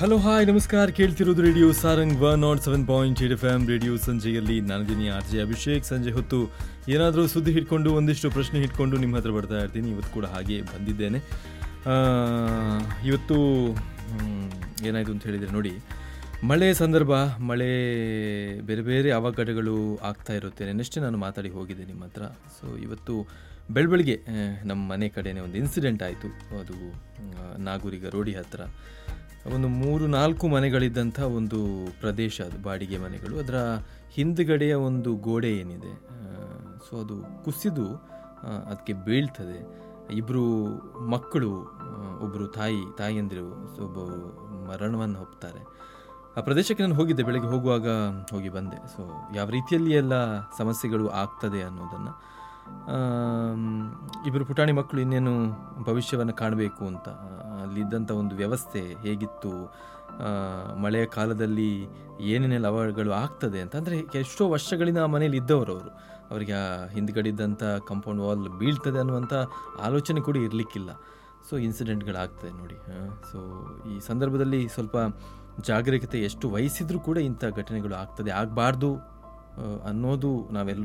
hello hi ನಮಸ್ಕಾರ ಕೇಳ್ತಿರೋದು radio Sarang one nought seven point eight F M radio ಸಂಜೆಯಲ್ಲಿ ನಾನಿದ್ದೀನಿ ಆರ್ ಜೆ ಅಭಿಷೇಕ್ ಸಂಜೆ ಹೊತ್ತು ಏನಾದರೂ ಸುದ್ದಿ ಹಿಡ್ಕೊಂಡು ಒಂದಿಷ್ಟು ಪ್ರಶ್ನೆ ಹಿಡ್ಕೊಂಡು ನಿಮ್ಮ ಹತ್ರ ಬರ್ತಾ ಇರ್ತೀನಿ ಇವತ್ತು ಕೂಡ ಹಾಗೆ ಬಂದಿದ್ದೇನೆ ಆ, ಇವತ್ತು ಮ್, ಏನಾಯಿತು ಅಂತ ಹೇಳಿದರೆ ನೋಡಿ ಮಳೆ ಸಂದರ್ಭ ಮಳೆ ಬೇರೆ ಬೇರೆ ಅವಘಡಗಳು ಆಗ್ತಾ ಇರುತ್ತೆ ನೆಕ್ಸ್ಟ್ ನಾನು ಮಾತಾಡಿ ಹೋಗಿದ್ದೆ ನಿಮ್ಮ ಹತ್ರ ಸೊ ಇವತ್ತು ಬೆಳಬೆಳಿಗ್ಗೆ ಆ, ನಮ್ಮ ಮನೆ ಕಡೆನೇ ಒಂದು ಇನ್ಸಿಡೆಂಟ್ ಆಯಿತು ಅದು ಆ, ನಾಗೂರಿಗ ರೋಡಿ ಹತ್ರ ಒಂದು ಮೂರು ನಾಲ್ಕು ಮನೆಗಳಿದ್ದಂಥ ಒಂದು ಪ್ರದೇಶ ಅದು ಬಾಡಿಗೆ ಮನೆಗಳು ಅದರ ಹಿಂದ್ಗಡೆಯ ಒಂದು ಗೋಡೆ ಏನಿದೆ ಸೊ ಅದು ಕುಸಿದು ಅದಕ್ಕೆ ಬೀಳ್ತದೆ ಇಬ್ಬರು ಮಕ್ಕಳು ಒಬ್ಬರು ತಾಯಿ ತಾಯಿಯಂದಿರು ಸೊ ಒಬ್ಬರು ಮರಣವನ್ನು ಹೊಪ್ತಾರೆ ಆ ಪ್ರದೇಶಕ್ಕೆ ನಾನು ಹೋಗಿದ್ದೆ ಬೆಳಗ್ಗೆ ಹೋಗುವಾಗ ಹೋಗಿ ಬಂದೆ ಸೊ ಯಾವ ರೀತಿಯಲ್ಲಿ ಎಲ್ಲ ಸಮಸ್ಯೆಗಳು ಆಗ್ತದೆ ಅನ್ನೋದನ್ನು ಇಬ್ಬರು ಪುಟಾಣಿ ಮಕ್ಕಳು ಇನ್ನೇನು ಭವಿಷ್ಯವನ್ನು ಕಾಣಬೇಕು ಅಂತ ಆ, ಅಲ್ಲಿದ್ದಂಥ ಒಂದು ವ್ಯವಸ್ಥೆ ಹೇಗಿತ್ತು ಆ, ಮಳೆಯ ಕಾಲದಲ್ಲಿ ಏನೇನೆಲ್ಲ ಅವಘಡಗಳು ಆಗ್ತದೆ ಅಂತ ಅಂದರೆ ಎಷ್ಟೋ ವರ್ಷಗಳಿಂದ ಆ ಮನೇಲಿ ಇದ್ದವರು ಅವರು ಅವರಿಗೆ ಆ ಹಿಂದ್ಗಡೆ ಇದ್ದಂಥ ಕಾಂಪೌಂಡ್ ವಾಲ್ ಬೀಳ್ತದೆ ಅನ್ನುವಂಥ ಆಲೋಚನೆ ಕೂಡ ಇರಲಿಕ್ಕಿಲ್ಲ ಸೊ ಇನ್ಸಿಡೆಂಟ್ಗಳಾಗ್ತದೆ ನೋಡಿ ಸೊ ಈ ಸಂದರ್ಭದಲ್ಲಿ ಸ್ವಲ್ಪ ಜಾಗರೂಕತೆ ಎಷ್ಟು ವಹಿಸಿದ್ರೂ ಕೂಡ ಇಂಥ ಘಟನೆಗಳು ಆಗ್ತದೆ ಆಗಬಾರ್ದು ಅನ್ನೋದು ನಾವೆಲ್ಲರೂ